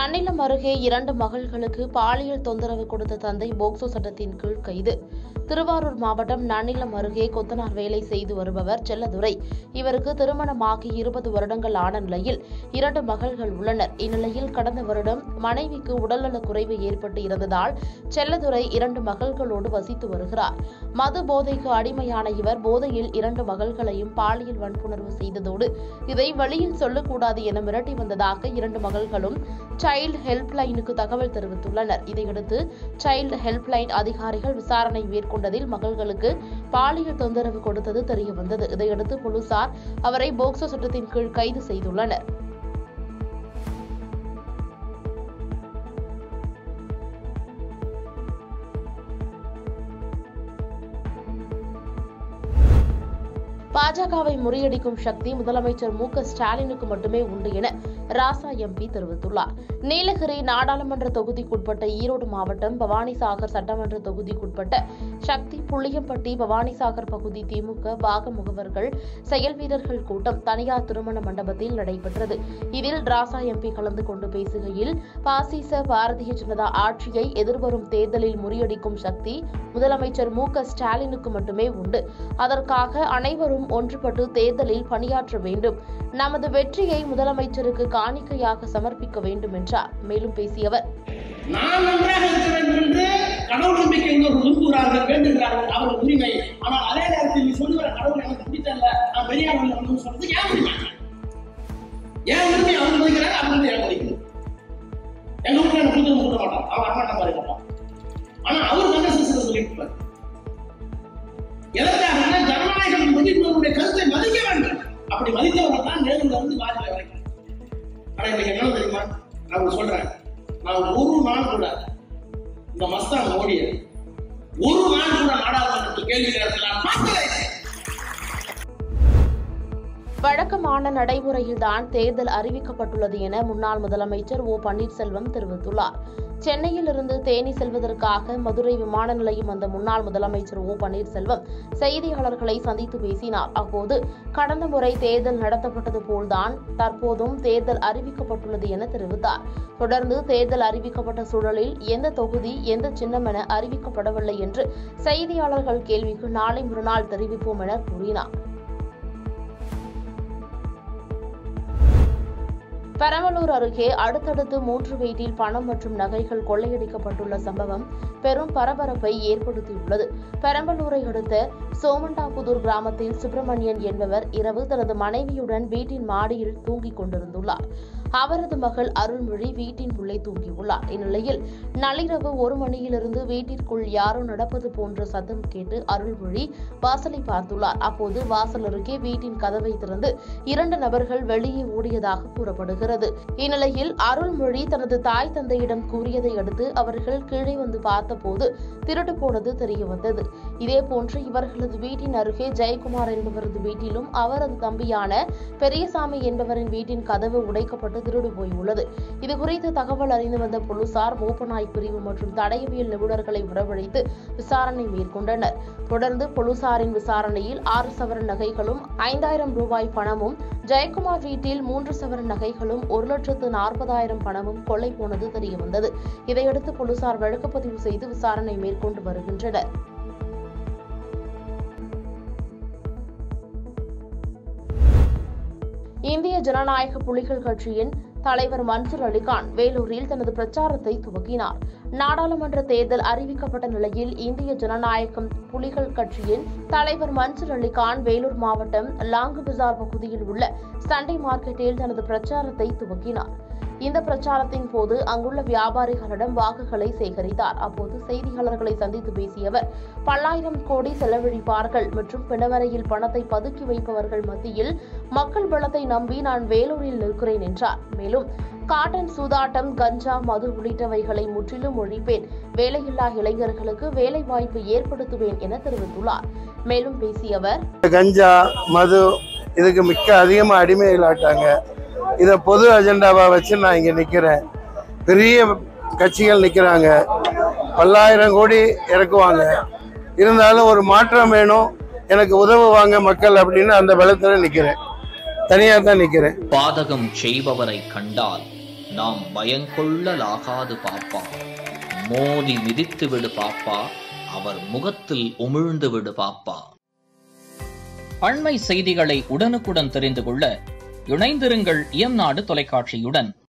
நன்னிலம் அருகே இரண்டு மகள்களுக்கு பாலியல் தொந்தரவு கொடுத்த தந்தை போக்சோ சட்டத்தின் கீழ் கைது திருவாரூர் மாவட்டம் நன்னிலம் அருகே கொத்தனார் வேலை செய்து வருபவர் செல்லதுரை இவருக்கு திருமணமாகி இருபது வருடங்கள் ஆன நிலையில் இரண்டு மகள்கள் உள்ளனர் இந்நிலையில் கடந்த வருடம் மனைவிக்கு உடல்நலக் குறைவு ஏற்பட்டு இருந்ததால் செல்லதுரை இரண்டு மகள்களோடு வசித்து வருகிறார் மது போதைக்கு அடிமையான இவர் போதையில் இரண்டு மகள்களையும் பாலியல் வன்புணர்வு செய்ததோடு இதை வெளியில் சொல்லக்கூடாது என மிரட்டி வந்ததாக இரண்டு மகள்களும் சைல்டு ஹெல்ப்லைனுக்கு தகவல் தெரிவித்துள்ளனர் இதையடுத்து சைல்டு ஹெல்ப்லைன் அதிகாரிகள் விசாரணை மேற்கொண்டதில் மகள்களுக்கு பாலியல் தொந்தரவு கொடுத்தது தெரியவந்தது இதையடுத்து போலீசார் அவரை போக்சோ சட்டத்தின் கீழ் கைது செய்துள்ளனர் பாஜகவை முறியடிக்கும் சக்தி முதலமைச்சர் மு க ஸ்டாலினுக்கு மட்டுமே உண்டு என ராசா எம்பி தெரிவித்துள்ளார் நீலகிரி நாடாளுமன்ற தொகுதிக்குட்பட்ட ஈரோடு மாவட்டம் பவானிசாகர் சட்டமன்ற தொகுதிக்குட்பட்ட சக்தி புளியம்பட்டி பவானிசாகர் பகுதி திமுக வாக முகவர்கள் செயல் வீரர்கள் கூட்டம் தனியார் திருமண மண்டபத்தில் நடைபெற்றது இதில் ராசா எம்பி கலந்து கொண்டு பேசுகையில் பாசிச பாரதிய ஜனதா ஆட்சியை எதிர்வரும் தேர்தலில் முறியடிக்கும் சக்தி முதலமைச்சர் மு க ஸ்டாலினுக்கு மட்டுமே உண்டு அதற்காக அனைவரும் ஒன்றுபட்டு தேர்தலில் பணியாற்ற வேண்டும் நமது வெற்றியை முதலமைச்சருக்கு காணிக்கையாக சமர்ப்பிக்க வேண்டும் என்றார் மேலும் பேசிய அவர் நான் நன்றாக இருக்க வேண்டும் என்று கடவுள் நம்பிக்கை உள்ளவர்கள் விரும்புகிறார்கள் வேண்டுகிறார்கள் அவர்கள் உரிமை ஆனால் அதே நேரத்தில் நீ சொல்லுகிற கடவுள் எனக்கு பிடித்தல்ல நான் பெரியார் வந்து சொல்றது ஏன் உரிமை ஏன் உரிமை அவன் மதிக்கிறாங்க அவன் வந்து ஏன் மதிக்கணும் எங்க வீட்டுல எனக்கு பிடிச்சது கொடுக்க மாட்டான் அவன் அம்மாட்ட மாதிரி மாட்டான் ஆனா அவர் நல்ல சில சொல்லிட்டு இருப்பார். எதற்காக ஜனநாயகம் என்பது இன்னொருடைய கருத்தை மதிக்க வேண்டும் அப்படி மதித்தவர்கள் தான் நேருல இருந்து வாஜ்பாய் வரைக்கும் ஆனா இன்னைக்கு என்ன தெரியுமா நான் உங்களுக்கு சொல்றேன் நான் ஒரு நாள் கூட இந்த மஸ்தான் மோடிய ஒரு நாள் கூட நாடாளுமன்றத்தில் கேள்வி நேரத்தில் நான் பார்த்ததே இல்லை. வழக்கமான நடைமுறையில்தான் தேர்தல் அறிவிக்கப்பட்டுள்ளது என முன்னாள் முதலமைச்சர் ஓ பன்னீர்செல்வம் தெரிவித்துள்ளார் சென்னையில் இருந்து தேனி செல்வதற்காக மதுரை விமான நிலையம் வந்த முன்னாள் முதலமைச்சர் ஓ பன்னீர்செல்வம் செய்தியாளர்களை சந்தித்து பேசினார் அப்போது கடந்த முறை தேர்தல் நடத்தப்பட்டது போல்தான் தற்போதும் தேர்தல் அறிவிக்கப்பட்டுள்ளது என தெரிவித்தார் தொடர்ந்து தேர்தல் அறிவிக்கப்பட்ட சூழலில் எந்த தொகுதி எந்த சின்னம் என அறிவிக்கப்படவில்லை என்று செய்தியாளர்கள் கேள்விக்கு நாளை மறுநாள் தெரிவிப்போம் என கூறினார் பெரம்பலூர் அருகே அடுத்தடுத்து மூன்று வீட்டில் பணம் மற்றும் நகைகள் கொள்ளையடிக்கப்பட்டுள்ள சம்பவம் பெரும் பரபரப்பை ஏற்படுத்தியுள்ளது பெரம்பலூரை அடுத்த சோமண்டாபுதூர் கிராமத்தில் சுப்பிரமணியன் என்பவர் இரவு தனது மனைவியுடன் வீட்டின் மாடியில் தூங்கிக் கொண்டிருந்துள்ளார் அவரது மகள் அருள்மொழி வீட்டின் உள்ளே தூங்கியுள்ளார் இந்நிலையில் நள்ளிரவு ஒரு மணியிலிருந்து வீட்டிற்குள் யாரோ நடப்பது போன்ற சத்தம் கேட்டு அருள்மொழி வாசலை பார்த்துள்ளார் அப்போது வாசல் அருகே வீட்டின் கதவை திறந்து இரண்டு நபர்கள் வெளியே ஓடியதாக கூறப்படுகிறது இந்நிலையில் அருள்மொழி தனது தாய் தந்தையிடம் கூறியதை அடுத்து அவர்கள் கீழே வந்து பார்த்தபோது திருட்டு போனது தெரிய வந்தது இதேபோன்று இவர்களது வீட்டின் அருகே ஜெயக்குமார் என்பவரது வீட்டிலும் அவரது தம்பியான பெரியசாமி என்பவரின் வீட்டின் கதவு உடைக்கப்பட்டு திருடு போயுள்ளது இதுகுறித்து தகவல் அறிந்து வந்த போலீசார் மோப்பநாய் பிரிவு மற்றும் தடயவியல் நிபுணர்களை வரவழைத்து விசாரணை மேற்கொண்டனர் தொடர்ந்து போலீசாரின் விசாரணையில் ஆறு சவரன் நகைகளும் ஐந்தாயிரம் ரூபாய் பணமும் ஜெயக்குமார் வீட்டில் மூன்று சவரன் நகைகளும் ஒரு லட்சத்து நாற்பதாயிரம் பணமும் கொள்ளை போனது தெரியவந்தது இதையடுத்து போலீசார் வழக்குப்பதிவு செய்து விசாரணை மேற்கொண்டு வருகின்றனர் இந்திய ஜனநாயக புலிகள் கட்சியின் தலைவர் மன்சூர் அலிகான் வேலூரில் தனது பிரச்சாரத்தை துவக்கினார் நாடாளுமன்ற தேர்தல் அறிவிக்கப்பட்ட நிலையில் இந்திய ஜனநாயகம் புலிகள் கட்சியின் தலைவர் மன்சூர் அலிகான் வேலூர் மாவட்டம் லாங்கு பஜார் பகுதியில் உள்ள சண்டே மார்க்கெட்டில் தனது பிரச்சாரத்தை துவக்கினார் இந்த பிரச்சாரத்தின் போது அங்குள்ள வியாபாரிகளிடம் வாக்குகளை சேகரித்தார் அப்போது செய்தியாளர்களை சந்தித்து பேசிய அவர் பல்லாயிரம் கோடி செலவழிப்பார்கள் மற்றும் பிணவரையில் பணத்தை பதுக்கி வைப்பவர்கள் மத்தியில் மக்கள் பலத்தை நம்பி நான் வேலூரில் நிற்கிறேன் என்றார் மேலும் காட்டன் சூதாட்டம் கஞ்சா மது உள்ளிட்டவைகளை முற்றிலும் ஒழிப்பேன் வேலையில்லா இளைஞர்களுக்கு வேலை வாய்ப்பு ஏற்படுத்துவேன் என தெரிவித்துள்ளார் மேலும் பேசிய அவர் கஞ்சா மது இதுக்கு மிக்க அதிகமாக அடிமைகளாட்டாங்க இதை பொது அஜெண்டாவாக வச்சு நான் இங்கே நிற்கிறேன் பெரிய கட்சிகள் நிற்கிறாங்க பல்லாயிரம் கோடி இறக்குவாங்க இருந்தாலும் ஒரு மாற்றம் வேணும் எனக்கு உதவுவாங்க மக்கள் அப்படின்னு அந்த பலத்தில் நிற்கிறேன் தனியாக தான் நிற்கிறேன் பாதகம் செய்பவரை கண்டால் நாம் பயங்கொள்ளலாகாது பாப்பா மோதி மிதித்து விடு பாப்பா அவர் முகத்தில் உமிழ்ந்து விடு பாப்பா அண்மை செய்திகளை உடனுக்குடன் தெரிந்து கொள்ள இணைந்திருங்கள் இயம்நாடு தொலைக்காட்சியுடன்